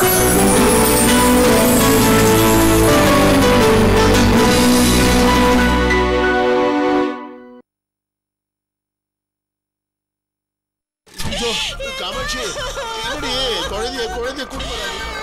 ஐயோ, காமாட்சி என்னடி குழந்தைய குழந்தைய கூட்டு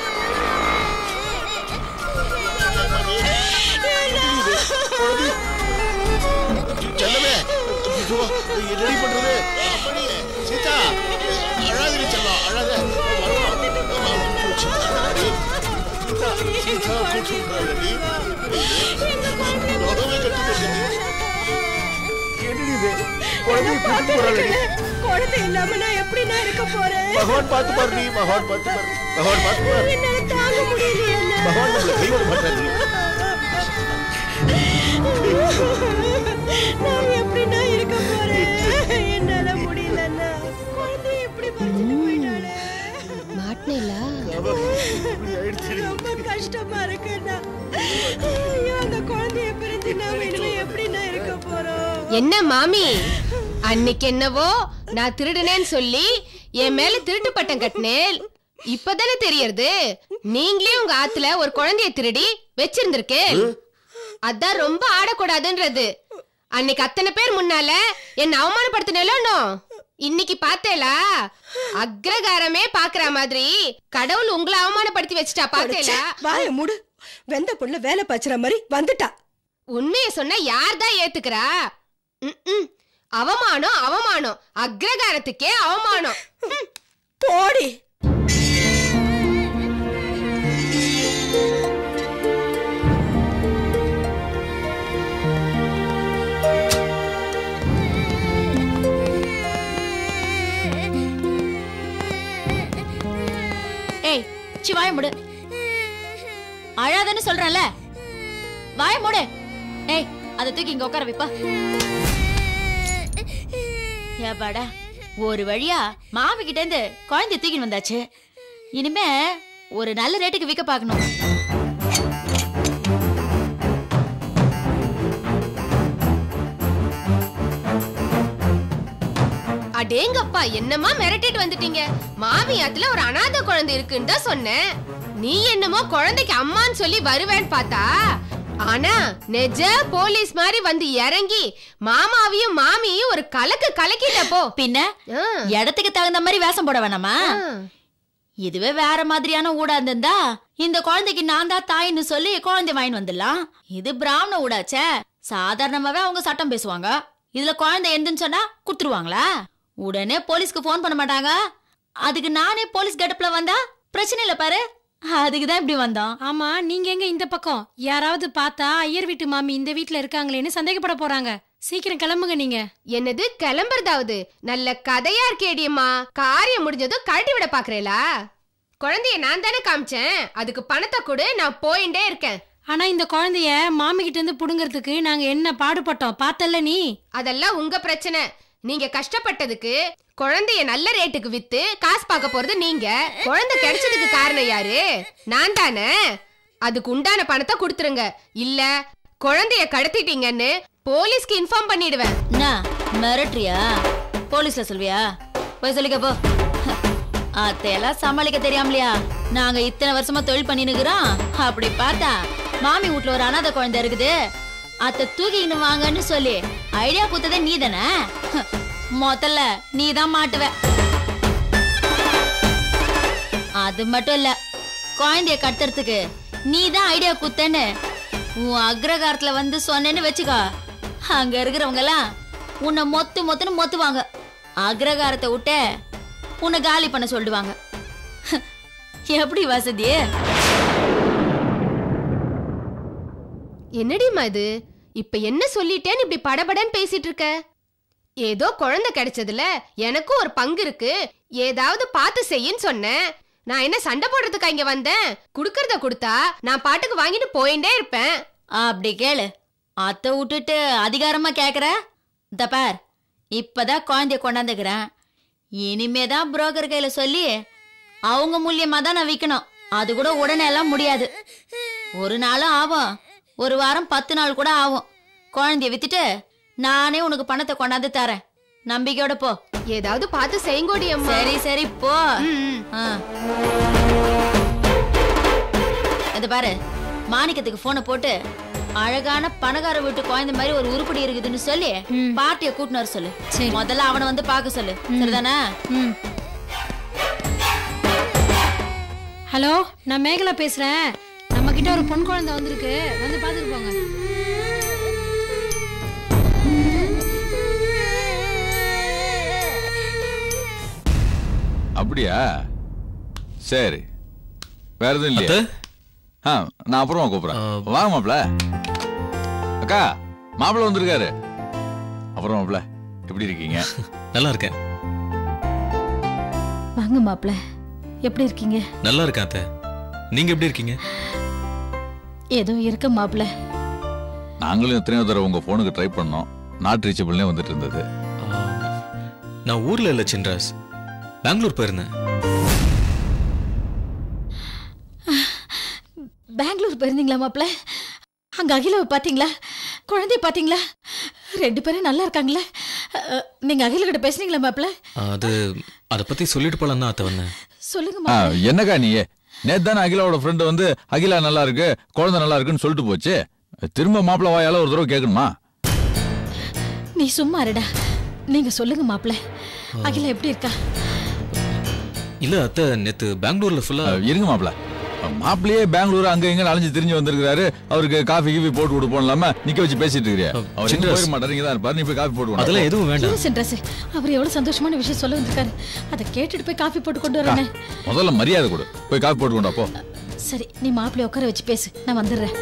செல்லமே ஐயோ, என்னடி பண்றது அப்படி சீதா அழாதிரி செல்லம் அழாத வரணும் சீதா அடி. சீதா சீதா கூட்டு போறாடி ரோகமே கட்டி போச்சு என்னடி இது குழந்தைய கூட்டு போறாடி குழந்தை இல்லாம நான் எப்படி நான் இருக்க போறேன் பகவான் பார்த்து பாரு நீ பகவான் பார்த்து பாரு பகவான் பார்த்து பாரு என்னால தாங்க முடியலையே பகவான் நம்மளை கைவிட மாட்டாரு நான் எப்படி நான் இருக்க போறேன் என்னால முடியலன்னா குழந்தை எப்படி பறிச்சுட்டு போயிட்டாளே மாட்டினேலா இப்படி ஆயிடுச்சு ரொம்ப கஷ்டமா இருக்குண்ணா ஐயோ அந்த குழந்தைய பிரிஞ்சு நாம இனிமே எப்படி நான் இருக்க போறோம் என்ன மாமி அன்னைக்கு என்னவோ நான் திருடுனேன்னு சொல்லி என் மேல திருட்டு பட்டம் கட்டினேன் இப்பதானே தெரியறது நீங்களே உங்க ஆத்துல ஒரு குழந்தைய திருடி வச்சிருந்திருக்கேன் அதான் ரொம்ப ஆடக்கூடாதுன்றது அன்னைக்கு அத்தனை பேர் முன்னால என்ன அவமானப்படுத்தினோ இன்னைக்கு பார்த்தேலா அக்ரகாரமே பாக்குற மாதிரி கடவுள் உங்களை அவமானப்படுத்தி வச்சுட்டா பார்த்தேலா வாய மூடு வெந்த புள்ள வேலை பாய்ச்சுற மாதிரி வந்துட்டா உண்மைய சொன்னா யார் தான் ஏத்துக்கிறா ம்ம். அவமானம் அவமானம் அக்ரகாரத்துக்கே அவமானம் ம். போடி ஏய் சி வாய மூடு அழாதன்னு சொல்றேன்ல வாய மூடு ஏய் அதை தூக்கி இங்க உட்கார வைப்பா ஏப்பாடா ஒரு வழியா மாமி கிட்ட இருந்து குழந்தைய தூக்கின்னு வந்தாச்சு இனிமே ஒரு நல்ல ரேட்டுக்கு விற்க பார்க்கணும் அடேங்கப்பா என்னமா மிரட்டிட்டு வந்துட்டீங்க மாமியாத்துல ஒரு அனாதை குழந்தை இருக்குன்னு தான் சொன்னேன் நீ என்னமோ குழந்தைக்கு அம்மான்னு சொல்லி வருவேன்னு பார்த்தா ஆனா நெஜ போலீஸ் மாதிரி வந்து இறங்கி மாமாவையும் மாமியையும் ஒரு கலக்கு கலக்கிட்ட போ பின்ன ஆ, இடத்துக்கு தகுந்த மாதிரி வேஷம் போட வேணாமா ஆ. இதுவே வேற மாதிரியான ஊடா இருந்திருந்தா இந்த குழந்தைக்கு நான் தான் தாயின்னு சொல்லி குழந்தை வாங்கிட்டு வந்துடலாம் இது பிராமண ஊடாச்சே சாதாரணமாவே அவங்க சட்டம் பேசுவாங்க இதுல குழந்தை எந்துன்னு சொன்னா குடுத்துருவாங்களா உடனே போலீஸ்க்கு ஃபோன் பண்ண மாட்டாங்க அதுக்கு நானே போலீஸ் கெட்டப்ல வந்தா பிரச்சனை இல்ல பாரு அதுக்கு தான் இப்படி வந்தோம் ஆமா நீங்க எங்க இந்த பக்கம் யாராவது பார்த்தா ஐயர் வீட்டு மாமி இந்த வீட்ல இருக்காங்களேன்னு சந்தேகப்பட போறாங்க சீக்கிரம் கிளம்புங்க நீங்க என்னது கிளம்புறதாவது நல்ல கதையா இருக்கேடியம்மா காரியம் முடிஞ்சதும் கழட்டி விட பாக்குறேலா குழந்தைய நான் தானே காமிச்சேன் அதுக்கு பணத்தை கொடு நான் போயிட்டே இருக்கேன் ஆனா இந்த குழந்தைய மாமி கிட்ட இருந்து புடுங்கறதுக்கு நாங்க என்ன பாடுபட்டோம் பார்த்தல்ல நீ அதெல்லாம் உங்க பிரச்சனை நீங்க கஷ்டப்பட்டதுக்கு குழந்தைய நல்ல ரேட்டுக்கு வித்து காசு பார்க்க போறது நீங்க குழந்தை கிடைச்சதுக்கு காரணம் யாரு நான் தானே அதுக்கு உண்டான பணத்தை கொடுத்துருங்க இல்ல குழந்தைய கடத்திட்டீங்கன்னு போலீஸ்க்கு இன்ஃபார்ம் பண்ணிடுவேன் என்ன மிரட்டுறியா போலீஸ்ல சொல்வியா போய் சொல்லிக்க போ அத்தையெல்லாம் சமாளிக்க தெரியாமலையா நாங்க இத்தனை வருஷமா தொழில் பண்ணினுக்கிறோம் அப்படி பார்த்தா மாமி வீட்ல ஒரு அனாதை குழந்தை இருக்குது அத்தை தூக்கின்னு வாங்கன்னு சொல்லி ஐடியா கொடுத்ததே நீ தானே முதல்ல நீ தான் மாட்டுவ அது மட்டும் இல்ல குழந்தைய கடத்துறதுக்கு நீ தான் ஐடியா குத்தன்னு உன் அக்ரகாரத்துல வந்து சொன்னேன்னு வச்சுக்கோ அங்க இருக்கிறவங்க எல்லாம் உன்னை மொத்து மொத்துன்னு மொத்துவாங்க அக்ரகாரத்தை விட்ட உன்னை காலி பண்ண சொல்லிடுவாங்க எப்படி வசதி என்னடிம்மா இது இப்ப என்ன சொல்லிட்டேன்னு இப்படி படபடன்னு பேசிட்டு இருக்க ஏதோ குழந்தை கிடைச்சதுல எனக்கும் ஒரு பங்கு இருக்கு ஏதாவது பார்த்து செய்யின்னு சொன்னேன் நான் என்ன சண்டை போடுறதுக்கா இங்க வந்தேன் குடுக்கறத கொடுத்தா நான் பாட்டுக்கு வாங்கிட்டு போயிட்டே இருப்பேன் அப்படி கேளு அத்தை விட்டுட்டு அதிகாரமா கேக்குற இந்த பார் இப்பதான் குழந்தைய கொண்டாந்துக்கிறேன் இனிமே தான் புரோக்கர் கையில சொல்லி அவங்க மூலியமா தான் நான் விற்கணும் அது கூட உடனே எல்லாம் முடியாது ஒரு நாளும் ஆகும் ஒரு வாரம் பத்து நாள் கூட ஆகும் குழந்தைய வித்துட்டு நானே உனக்கு பணத்தை கொண்டாந்து தரேன் நம்பிக்கையோட போ ஏதாவது பார்த்து செய்யுங்கோடி அம்மா சரி சரி போ ம், ம். ஆ அது பாரு மாணிக்கத்துக்கு போனை போட்டு அழகான பணக்கார வீட்டு குழந்தை மாதிரி ஒரு உருப்படி இருக்குதுன்னு சொல்லி பார்ட்டியை கூட்டினு வர சொல்லு சரி. முதல்ல அவனை வந்து பார்க்க சொல்லு சரிதானே ம் ஹலோ நான் மேகலா பேசுறேன் நம்ம கிட்ட ஒரு பொன் குழந்தை வந்திருக்கு வந்து பார்த்துட்டு போங்க அப்படியா சரி வேற எதுவும் இல்லையா அத்தை ஆ நான் அப்புறமா கூப்பிடுறேன் வாங்க மாப்ள அக்கா மாப்பிள்ள வந்திருக்காரு அப்புறம் மாப்ள எப்படி இருக்கீங்க நல்லா இருக்கேன் வாங்க மாப்பிள்ள எப்படி இருக்கீங்க நல்லா இருக்கேன் அத்தை நீங்க எப்படி இருக்கீங்க ஏதோ இருக்க மாப்பிள்ள நாங்களும் எத்தனையோ தடவை உங்க போனுக்கு ட்ரை பண்ணோம் நாட் ரீச்சபிள்னே வந்துட்டு இருந்தது ஆ, நான் ஊர்ல இல்ல சின்ராஸ் பெங்களூர் போயிருந்தேன் பெங்களூர் போயிருந்தீங்களா மாப்பிள்ள அங்க அகிலாவை பாத்தீங்களா குழந்தைய பாத்தீங்களா ரெண்டு பேரும் நல்லா இருக்காங்களா அஹ், நீங்க அகில கிட்ட பேசுனீங்களா மாப்பிள்ள அது அதை பத்தி சொல்லிட்டு போலாம் தான் அத்தை வந்தேன் சொல்லுங்க ஆ, மாப்பிள்ள என்னக்கா நீ நேத்து தானே அகிலாவோட ஃப்ரெண்டு வந்து அகிலா நல்லா இருக்கு குழந்தை நல்லா இருக்குன்னு சொல்லிட்டு போச்சு திரும்ப மாப்பிள்ள வாயால ஒரு தடவை கேட்கணுமா நீ சும்மா இருடா நீங்க சொல்லுங்க மாப்பிள்ள அகிலா எப்படி இருக்கா இல்ல அத்தை நேத்து பெங்களூர்ல ஃபுல்லா ஆ, இருங்க மாப்பிள்ள மாப்பிள்ளையே பெங்களூர் அங்க இங்க அலைஞ்சு திரிஞ்சு வந்திருக்காரு அவருக்கு காஃபி கீஃபி போட்டு கொடுப்போம் இல்லாம நிக்க வச்சு பேசிட்டு இருக்கிறியா அவர் எங்க சின்ன போயிட மாட்டாரு இங்க தான் இருப்பாரு நீ போய் காஃபி போட்டு கொண்டு வா. அதெல்லாம் எதுவும் வேண்டாம் இரு சென்ட்ரஸ் அவர் எவ்வளவு சந்தோஷமான விஷயம் சொல்ல வந்திருக்காரு அதை கேட்டுட்டு போய் காஃபி போட்டு கொண்டு அக்கா, வரேனே முதல்ல மரியாதை கொடு போய் காஃபி போட்டு கொண்டா போ சரி நீ மாப்பிள்ளைய உட்கார வச்சு பேசு நான் வந்துடுறேன்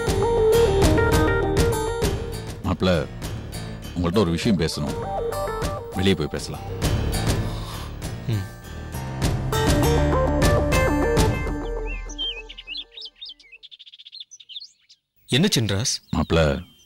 மாப்பிள்ள உங்கள்ட்ட ஒரு விஷயம் பேசணும் வெளியே போய் பேசலாம் என்ன சின்ராஸ் மாப்பிள்ள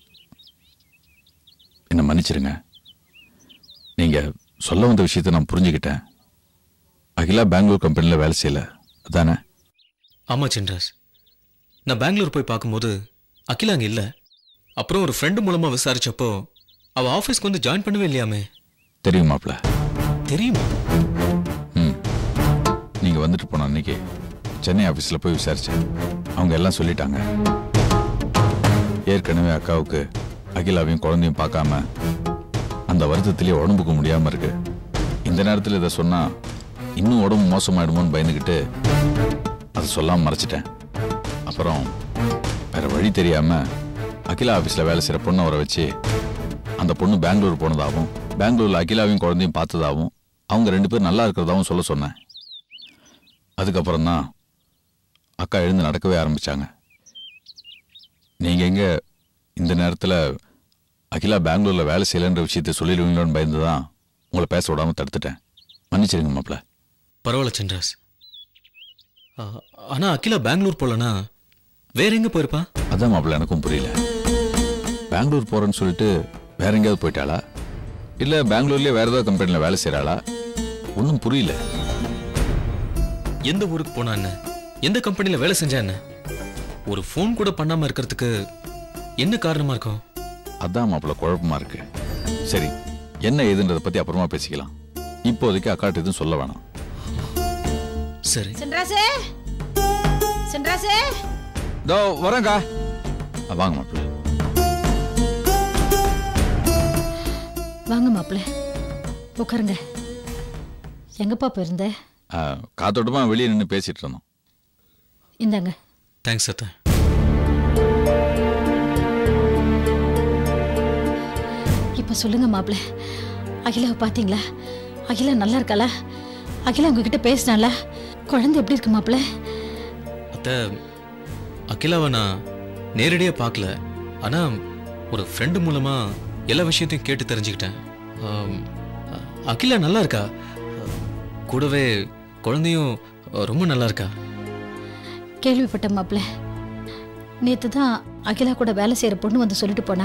என்ன மன்னிச்சிருங்க நீங்க சொல்ல வந்த விஷயத்தை நான் புரிஞ்சுக்கிட்டேன் அகிலா பெங்களூர் கம்பெனில வேலை செய்யல அதானே ஆமா சின்ராஸ் நான் பெங்களூர் போய் பார்க்கும்போது அகிலா அங்க இல்ல அப்புறம் ஒரு ஃப்ரெண்டு மூலமா விசாரிச்சப்போ அவ ஆபீஸ்க்கு வந்து ஜாயின் பண்ணவே இல்லையாமே தெரியும் மாப்பிள்ள தெரியுமா ம் நீங்க வந்துட்டு போன அன்னைக்கு சென்னை ஆபீஸ்ல போய் விசாரிச்சேன் அவங்க எல்லாம் சொல்லிட்டாங்க ஏற்கனவே அக்காவுக்கு அகிலாவையும் குழந்தையும் பார்க்காம அந்த வருத்தத்திலேயே உடம்புக்கு முடியாம இருக்கு இந்த நேரத்தில் இதை சொன்னா இன்னும் உடம்பு மோசமாயிடுமோன்னு பயந்துக்கிட்டு அதை சொல்லாம மறைச்சிட்டேன் அப்புறம் வேற வழி தெரியாம அகிலா ஆபீஸ்ல வேலை செய்யற பொண்ணை வர வச்சு அந்த பொண்ணு பெங்களூர் போனதாகவும் பெங்களூர்ல அகிலாவையும் குழந்தையும் பார்த்ததாகவும் அவங்க ரெண்டு பேரும் நல்லா இருக்கிறதாவும் சொல்ல சொன்னேன் அதுக்கப்புறம் தான் அக்கா எழுந்து நடக்கவே ஆரம்பிச்சாங்க நீங்க எங்க இந்த நேரத்துல அகிலா பெங்களூர்ல வேலை செய்யலன்ற விஷயத்தை சொல்லிடுவீங்களோன்னு பயந்து தான் உங்களை பேச விடாம தடுத்துட்டேன் மன்னிச்சிருங்க மாப்ள பரவாயில்ல சின்ராஸ் ஆ, ஆனா அகிலா பெங்களூர் போலனா வேற எங்க போயிருப்பா அதான் மாப்ள எனக்கும் புரியல பெங்களூர் போறேன்னு சொல்லிட்டு வேற எங்கேயாவது போயிட்டாளா இல்ல பெங்களூர்லயே வேற ஏதாவது கம்பெனில வேலை செய்யறாளா ஒன்றும் புரியல எந்த ஊருக்கு போனா என்ன எந்த கம்பெனில வேலை செஞ்சா என்ன ஒரு ஃபோன் கூட பண்ணாம இருக்கிறதுக்கு என்ன காரணமா இருக்கும் அதான் மாப்பிள்ள குழப்பமா இருக்கு சரி என்ன ஏதுன்றதை பத்தி அப்புறமா பேசிக்கலாம் இப்போதைக்கு அக்காட்ட எதுவும் சொல்ல வேணாம் சரி சென்ட்ராசே சென்ட்ராசே இதோ வரேங்க்கா அஹ், வாங்க மாப்பிள்ள வாங்க மாப்பிள்ள உட்காருங்க எங்கப்பா போயிருந்த அஹ், காத்தோட்டமா வெளியே நின்று பேசிட்டு இருந்தோம் இந்தாங்க தேங்க்ஸ் அத்தை இப்ப சொல்லுங்க மாப்பிள்ள அகிலாவை பாத்தீங்களா அகிலா நல்லா இருக்காளா அகிலா உங்ககிட்ட பேசினாளா குழந்தை எப்படி இருக்கு மாப்பிள்ள அத்தை அகிலாவை நான் நேரடியாக பார்க்கல ஆனா ஒரு ஃப்ரெண்டு மூலமா எல்லா விஷயத்தையும் கேட்டு தெரிஞ்சுக்கிட்டேன் ஆம், அ- அகிலா நல்லா இருக்கா கூடவே குழந்தையும் ரொம்ப நல்லா இருக்கா கேள்விப்பட்ட மாப்பிள்ள நேத்து தான் அகிலா கூட வேலை செய்யற பொண்ணு வந்து சொல்லிட்டு போனா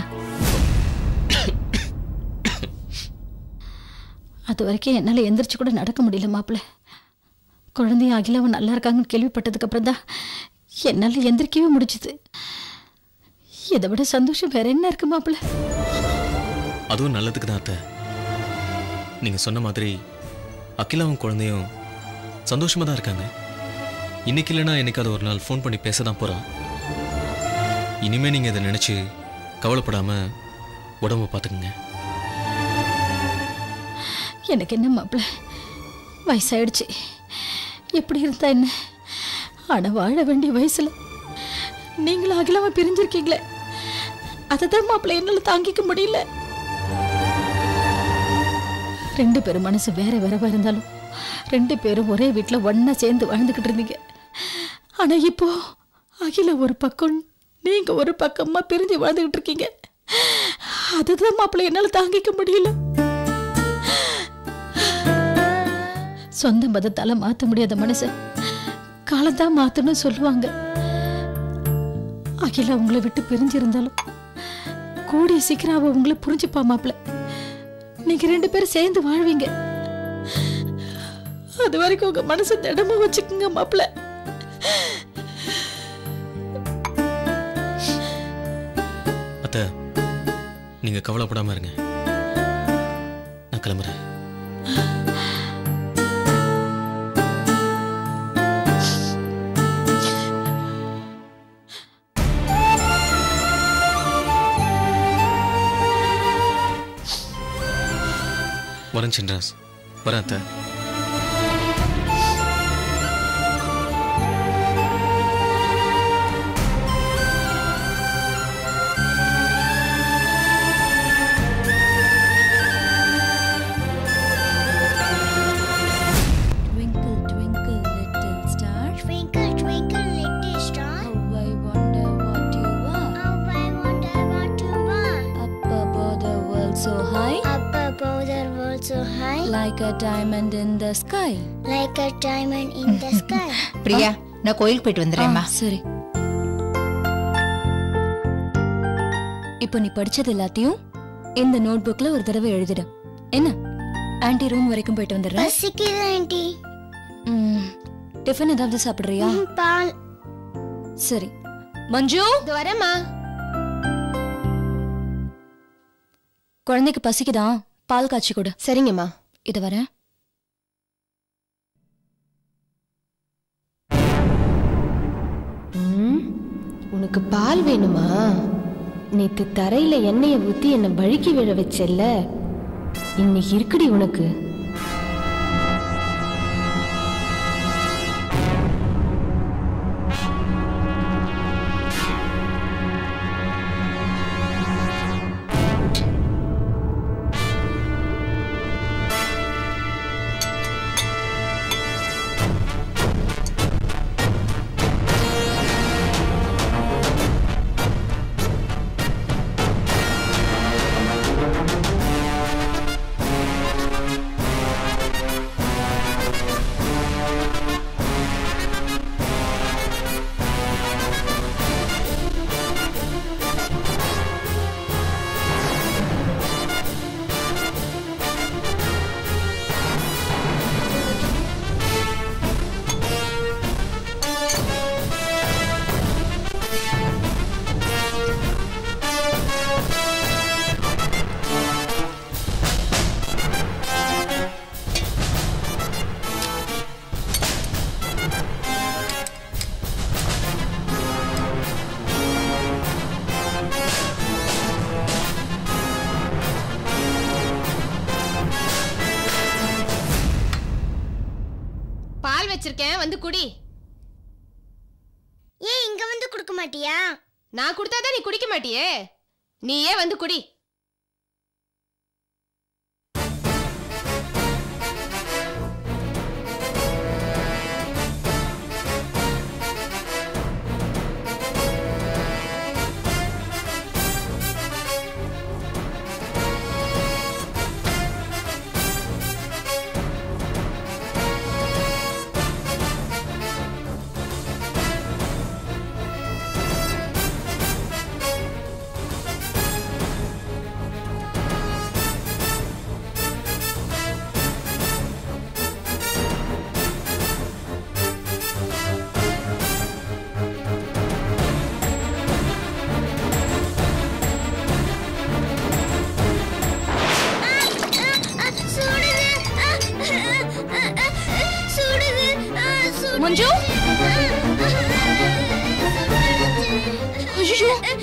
அது வரைக்கும் என்னால எந்திரிச்சு கூட நடக்க முடியல மாப்பிள்ள குழந்தையும் அகிலாவும் நல்லா இருக்காங்கன்னு கேள்விப்பட்டதுக்கு அப்புறம் தான் என்னால எந்திரிக்கவே முடிச்சுது இதை விட சந்தோஷம் வேற என்ன இருக்கு மாப்பிள்ள அதுவும் நல்லதுக்கு தான் அத்தை நீங்க சொன்ன மாதிரி அகிலாவும் குழந்தையும் சந்தோஷமா தான் இருக்காங்க இன்னைக்கு இல்லைன்னா என்னைக்காவது ஒரு நாள் ஃபோன் பண்ணி பேச தான் போறான் இனிமே நீங்க இதை நினைச்சு கவலைப்படாம உடம்ப பார்த்துக்குங்க எனக்கு என்ன மாப்பிள்ள வயசாயிடுச்சு எப்படி இருந்தா என்ன ஆனா வாழ வேண்டிய வயசுல நீங்களும் அகிலாம பிரிஞ்சிருக்கீங்களே அதை மாப்பிள்ள என்னால தாங்கிக்க முடியல ரெண்டு பேரும் மனசு வேற வேறவா இருந்தாலும் ரெண்டு பேரும் ஒரே வீட்டில் ஒண்ணா சேர்ந்து வாழ்ந்துக்கிட்டு இருந்தீங்க ஆனா இப்போ அகில ஒரு பக்கம் நீங்க ஒரு பக்கமா பிரிஞ்சு வாழ்ந்துகிட்டு இருக்கீங்க அதுதான் மாப்பிள்ள என்னால தாங்கிக்க முடியல சொந்த மதத்தால மாத்த முடியாத மனச காலத்தான் மாத்தணும் சொல்லுவாங்க அகிலா உங்களை விட்டு பிரிஞ்சிருந்தாலும் கூடிய சீக்கிரம் அவ உங்களை புரிஞ்சுப்பா மாப்பிள்ள நீங்க ரெண்டு பேரும் சேர்ந்து வாழ்வீங்க அது வரைக்கும் உங்க மனசை திடமா வச்சுக்கோங்க மாப்பிள்ள அத்தை நீங்க கவலைப்படாம இருங்க நான் கிளம்புறேன் வரேன் சின்ராஸ் வரேன் அத்தை Twinkle, twinkle, little star. Twinkle, twinkle, little star. How I wonder what you are. How I wonder what you are. Up above the world so high, Up above the world so high, like a diamond in the sky. like a diamond in the sky. Priya நான் கோயிலுக்கு போயிட்டு வந்துடுறேம்மா ஆ, சரி இப்போ நீ படிச்சது எல்லாத்தையும் இந்த note புக்ல ஒரு தடவை எழுதிடு என்ன ஆன்ட்டி ரூம் வரைக்கும் போயிட்டு வந்துடுறேன் பசிக்குது ஆண்டி ம், டிஃபன் ஏதாவது சாப்பிடுறியா பால் சரி மஞ்சு இது வரேம்மா குழந்தைக்கு பசிக்குதா பால் காய்ச்சி கொடு சரிங்கம்மா இது வரேன் ம், உனக்கு பால் வேணுமா நேத்து தரையில எண்ணெயை ஊத்தி என்னை வழுக்கி விழ வச்சல்ல இன்னைக்கு இருக்குடி உனக்கு பால் வச்சிருக்கேன் வந்து குடி ஏன் இங்க வந்து கொடுக்க மாட்டியா நான் கொடுத்தாதான் நீ குடிக்க மாட்டியே நீயே வந்து குடி அ, சுடுது அ, அ, அ, அ, சுடுது அ, சுடுது. மஞ்சு அ, அ, ஐயோ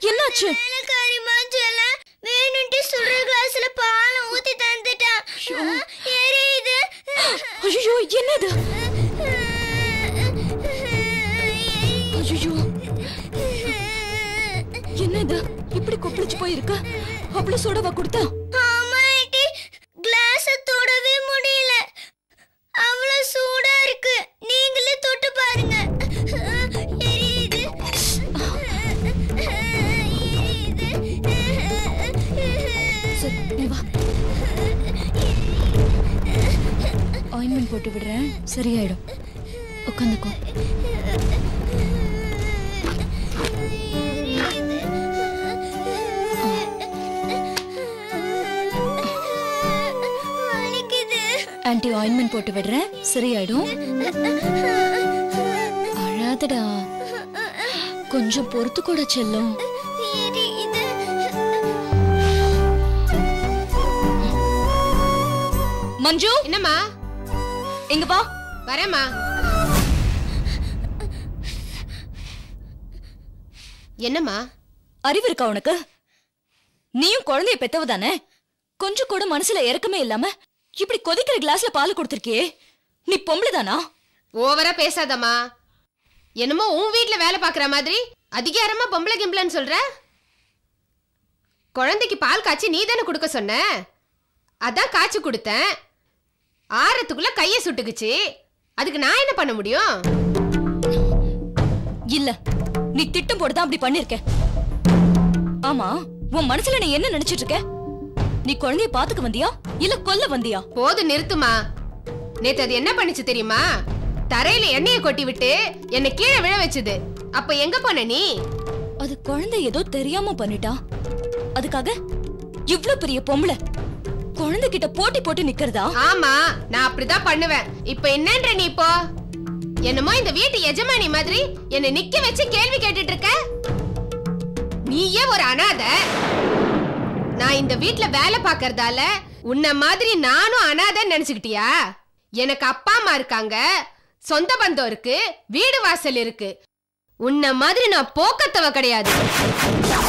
என்னாச்சு வேலைக்காரி மஞ்சள் வேணும்ட்டு சுடுற கிளாஸ்ல பாலை ஊத்தி தந்துட்டான் எரியுது ஐயோ என்னது ஐயோ என்னது இப்படி கொப்பளிச்சு போயிருக்க அவ்வளவு சோடாவா கொடுத்தா ஆமா ஆண்டி கிளாஸ தொடவே முடியல அவ்வளவு சூடா இருக்கு நீங்களே தொட்டு பாருங்க எரியுது சரி நீ வா ஆயின்மெண்ட் போட்டு விடுறேன் சரியாயிடும் உட்காந்துக்கோ வலிக்குது ஆன்டி ஆயின்மெண்ட் போட்டு விடுறேன் சரியாயிடும் அழாதடா கொஞ்சம் பொறுத்து கூட செல்லும் எரியுது மஞ்சு என்னம்மா இங்க வா வரேம்மா என்னம்மா அறிவு இருக்கா உனக்கு நீயும் குழந்தைய பெத்தவ தானே கொஞ்சம் கூட மனசுல இறக்கமே இல்லாம இப்படி கொதிக்கிற கிளாஸ்ல பால் கொடுத்திருக்கியே நீ பொம்பளை தானா ஓவரா பேசாதம்மா என்னமோ உன் வீட்ல வேலை பார்க்குற மாதிரி அதிகாரமா பொம்பளை கிம்பளன்னு சொல்ற குழந்தைக்கு பால் காய்ச்சி நீ தானே கொடுக்க சொன்ன அதான் காய்ச்சி கொடுத்தேன் ஆறத்துக்குள்ள கையை சுட்டுக்குச்சு அதுக்கு நான் என்ன பண்ண முடியும் இல்ல நீ திட்டம் போட்டுதான் அப்படி பண்ணிருக்க ஆமா உன் மனசுல நீ என்ன நினைச்சிட்டு இருக்க நீ குழந்தைய பாத்துக்க வந்தியா இல்ல கொல்ல வந்தியா போதும் நிறுத்துமா நேத்து அது என்ன பண்ணுச்சு தெரியுமா தரையில எண்ணெயை கொட்டி விட்டு என்னை கீழே விழ வச்சுது அப்ப எங்க போன நீ அது குழந்தை ஏதோ தெரியாம பண்ணிட்டா அதுக்காக இவ்ளோ பெரிய பொம்பளை குழந்தை கிட்ட போட்டி போட்டு நிக்கிறதா ஆமா நான் அப்படிதான் பண்ணுவேன் இப்ப என்னன்ற நீ இப்போ என்னமோ இந்த வீட்டு எஜமானி மாதிரி என்னை நிக்க வச்சு கேள்வி கேட்டுட்டு இருக்க நீயே ஒரு அனாதை நான் இந்த வீட்ல வேலை பார்க்கறதால உன்ன மாதிரி நானும் அனாதைன்னு நினைச்சுக்கிட்டியா எனக்கு அப்பா அம்மா இருக்காங்க சொந்த பந்தம் இருக்கு வீடு வாசல் இருக்கு உன்ன மாதிரி நான் போக்கத்தவ கிடையாது